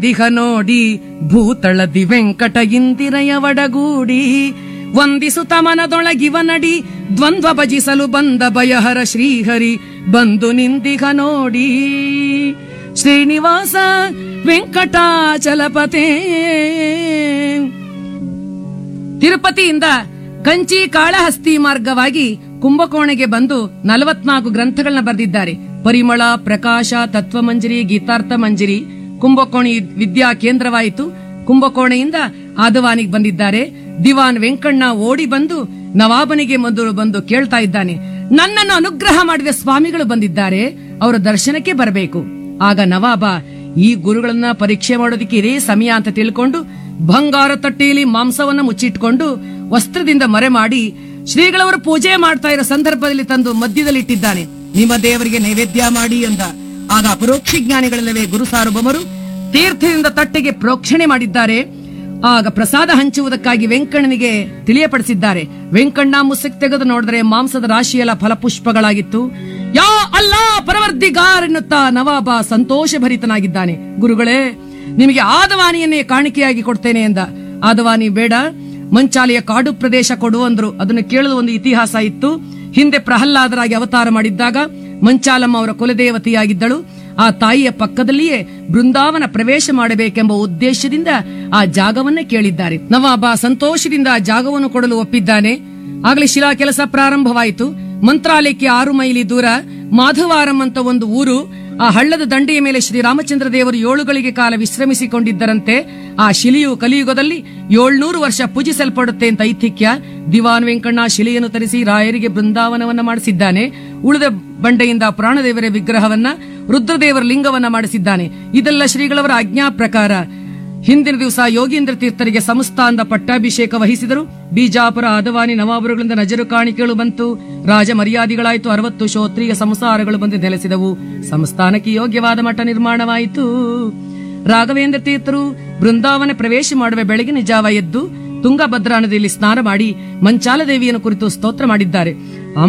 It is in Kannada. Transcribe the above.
ನಿಂದಿಹ ನೋಡಿ ಭೂತಳದಿ ವೆಂಕಟ ಇಂದಿರಯ ಒಡಗೂಡಿ ವಂದಿಸುತ್ತ ಮನದೊಳಗಿವನಡಿ ದ್ವಂದ್ವ ಭಜಿಸಲು ಬಂದ ಭಯಹರ ಶ್ರೀಹರಿ ಬಂದು ನಿಂದಿಹ ನೋಡಿ ಶ್ರೀನಿವಾಸ ವೆಂಕಟಾಚಲಪತೆ ತಿರುಪತಿಯಿಂದ ಕಂಚಿ ಕಾಳಹಸ್ತಿ ಮಾರ್ಗವಾಗಿ ಕುಂಭಕೋಣೆಗೆ ಬಂದು ನಲವತ್ನಾಲ್ಕು ಗ್ರಂಥಗಳನ್ನ ಬರೆದಿದ್ದಾರೆ ಪರಿಮಳ ಪ್ರಕಾಶ ತತ್ವಮಂಜರಿ ಗೀತಾರ್ಥ ಮಂಜರಿ ಕುಂಭಕೋಣಿ ವಿದ್ಯಾ ಕೇಂದ್ರವಾಯಿತು ಕುಂಭಕೋಣೆಯಿಂದ ಆದವಾನಿಗೆ ಬಂದಿದ್ದಾರೆ ದಿವಾನ್ ವೆಂಕಣ್ಣ ಓಡಿ ಬಂದು ನವಾಬನಿಗೆ ಮೊದಲು ಬಂದು ಕೇಳ್ತಾ ಇದ್ದಾನೆ ನನ್ನನ್ನು ಅನುಗ್ರಹ ಮಾಡಿದ ಸ್ವಾಮಿಗಳು ಬಂದಿದ್ದಾರೆ ಅವರ ದರ್ಶನಕ್ಕೆ ಬರಬೇಕು ಆಗ ನವಾಬ ಈ ಗುರುಗಳನ್ನ ಪರೀಕ್ಷೆ ಮಾಡೋದಕ್ಕೆ ಇದೇ ಸಮಯ ಅಂತ ತಿಳ್ಕೊಂಡು ಬಂಗಾರ ತಟ್ಟೆಯಲ್ಲಿ ಮಾಂಸವನ್ನ ಮುಚ್ಚಿಟ್ಕೊಂಡು ವಸ್ತ್ರದಿಂದ ಮರೆ ಮಾಡಿ ಶ್ರೀಗಳವರು ಪೂಜೆ ಮಾಡ್ತಾ ಇರೋ ಸಂದರ್ಭದಲ್ಲಿ ತಂದು ಮಧ್ಯದಲ್ಲಿ ಇಟ್ಟಿದ್ದಾನೆ ನಿಮ್ಮ ದೇವರಿಗೆ ನೈವೇದ್ಯ ಮಾಡಿ ಅಂದ ಆಗ ಅಪರೋಕ್ಷ ಜ್ಞಾನಿಗಳಲ್ಲವೇ ಗುರು ಸಾರ್ವಭೌಮರು ತೀರ್ಥದಿಂದ ತಟ್ಟೆಗೆ ಪ್ರೋಕ್ಷಣೆ ಮಾಡಿದ್ದಾರೆ ಆಗ ಪ್ರಸಾದ ಹಂಚುವುದಕ್ಕಾಗಿ ವೆಂಕಣ್ಣನಿಗೆ ತಿಳಿಯಪಡಿಸಿದ್ದಾರೆ ವೆಂಕಣ್ಣ ಮುಸುಕ್ ತೆಗೆದು ನೋಡಿದ್ರೆ ಮಾಂಸದ ರಾಶಿಯೆಲ್ಲ ಫಲಪುಷ್ಪಗಳಾಗಿತ್ತು ಯಾ ಅಲ್ಲಾ ಪರವರ್ದಿಗಾರ್ ಎನ್ನುತ್ತಾ ನವಾಬ ಸಂತೋಷ ಭರಿತನಾಗಿದ್ದಾನೆ ಗುರುಗಳೇ ನಿಮಗೆ ಆದವಾನಿಯನ್ನೇ ಕಾಣಿಕೆಯಾಗಿ ಕೊಡ್ತೇನೆ ಎಂದ ಆದವಾನಿ ಬೇಡ ಮಂಚಾಲಿಯ ಕಾಡು ಪ್ರದೇಶ ಕೊಡು ಅಂದ್ರು ಅದನ್ನು ಕೇಳಲು ಒಂದು ಇತಿಹಾಸ ಇತ್ತು ಹಿಂದೆ ಪ್ರಹ್ಲಾದರಾಗಿ ಅವತಾರ ಮಾಡಿದ್ದಾಗ ಮಂಚಾಲಮ್ಮ ಅವರ ಕುಲದೇವತೆಯಾಗಿದ್ದಳು ಆ ತಾಯಿಯ ಪಕ್ಕದಲ್ಲಿಯೇ ಬೃಂದಾವನ ಪ್ರವೇಶ ಮಾಡಬೇಕೆಂಬ ಉದ್ದೇಶದಿಂದ ಆ ಜಾಗವನ್ನೇ ಕೇಳಿದ್ದಾರೆ ನವಾಬ ಸಂತೋಷದಿಂದ ಆ ಜಾಗವನ್ನು ಕೊಡಲು ಒಪ್ಪಿದ್ದಾನೆ ಆಗಲೇ ಶಿಲಾ ಕೆಲಸ ಪ್ರಾರಂಭವಾಯಿತು ಮಂತ್ರಾಲಯಕ್ಕೆ ಆರು ಮೈಲಿ ದೂರ ಮಾಧವಾರಂ ಅಂತ ಒಂದು ಊರು ಆ ಹಳ್ಳದ ದಂಡೆಯ ಮೇಲೆ ಶ್ರೀರಾಮಚಂದ್ರ ದೇವರು ಏಳುಗಳಿಗೆ ಕಾಲ ವಿಶ್ರಮಿಸಿಕೊಂಡಿದ್ದರಂತೆ ಆ ಶಿಲೆಯು ಕಲಿಯುಗದಲ್ಲಿ ಏಳ್ನೂರು ವರ್ಷ ಪೂಜಿಸಲ್ಪಡುತ್ತೆ ಅಂತ ಐತಿಹ್ಯ ದಿವಾನ್ ವೆಂಕಣ್ಣ ಶಿಲೆಯನ್ನು ತರಿಸಿ ರಾಯರಿಗೆ ಬೃಂದಾವನವನ್ನ ಮಾಡಿಸಿದ್ದಾನೆ ಉಳಿದ ಬಂಡೆಯಿಂದ ಪ್ರಾಣದೇವರ ವಿಗ್ರಹವನ್ನ ರುದ್ರದೇವರ ಲಿಂಗವನ್ನ ಮಾಡಿಸಿದ್ದಾನೆ ಇದೆಲ್ಲ ಶ್ರೀಗಳವರ ಆಜ್ಞಾ ಪ್ರಕಾರ ಹಿಂದಿನ ದಿವಸ ಯೋಗೀಂದ್ರ ತೀರ್ಥರಿಗೆ ಸಂಸ್ಥಾನದ ಪಟ್ಟಾಭಿಷೇಕ ವಹಿಸಿದರು ಬಿಜಾಪುರ ಆದವಾನಿ ನವಾಬರುಗಳಿಂದ ನಜರು ಕಾಣಿಕೆಗಳು ಬಂತು ರಾಜ ಮರ್ಯಾದೆಗಳಾಯಿತು ಅರವತ್ತು ಶೋತ್ರಿಯ ಸಂಸಾರಗಳು ಬಂದು ನೆಲೆಸಿದವು ಸಂಸ್ಥಾನಕ್ಕೆ ಯೋಗ್ಯವಾದ ಮಠ ನಿರ್ಮಾಣವಾಯಿತು ರಾಘವೇಂದ್ರ ತೀರ್ಥರು ಬೃಂದಾವನ ಪ್ರವೇಶ ಮಾಡುವ ಬೆಳಗಿನ ಜಾವ ಎದ್ದು ತುಂಗಭದ್ರಾ ನದಿಯಲ್ಲಿ ಸ್ನಾನ ಮಾಡಿ ಮಂಚಾಲ ದೇವಿಯನ್ನು ಕುರಿತು ಸ್ತೋತ್ರ ಮಾಡಿದ್ದಾರೆ